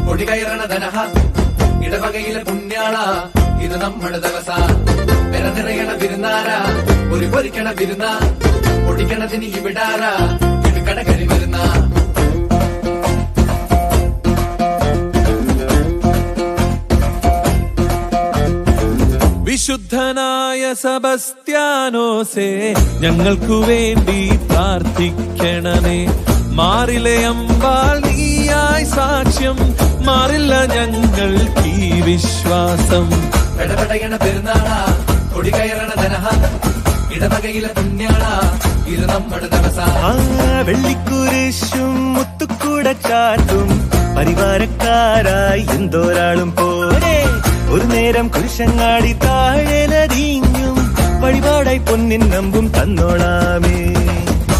പൊടി കയറണ ധനഹ ഇടവകയിലെ പുണ്യാള ഇത് നമ്മുടെ ദിവസ വില നിറയണ വിരുന്നാര ഒരു പൊരിക്കണ വിരുന്ന പൊടിക്കണതിന് ഇവിടാര ഇടുക്കണ കരിമരുന്ന വിശുദ്ധനായ സബസ്ത്യാനോസേ ഞങ്ങൾക്കു വേണ്ടി പ്രാർത്ഥിക്കണമേ മാറിലെ അമ്പാൽ നീയായി സാക്ഷ്യം മാറില്ല ഞങ്ങൾക്ക് ഈ വിശ്വാസം പെടപെടയണ പെരുന്നാള പൊടി കയറണ ധനഹ ഇടവകയിലെ പുണ്യാള ഇത് നമ്മുടെ ദിവസ ആ വെള്ളിക്കുരിശും മുത്തുക്കൂട ചാട്ടും പരിവാരക്കാരായി എന്തോരാളും പോരെ ഒരു നേരം കുരിശങ്ങാടി താഴെ നരിഞ്ഞും വഴിപാടായി പൊന്നിൻ നമ്പും തന്നോളാമേ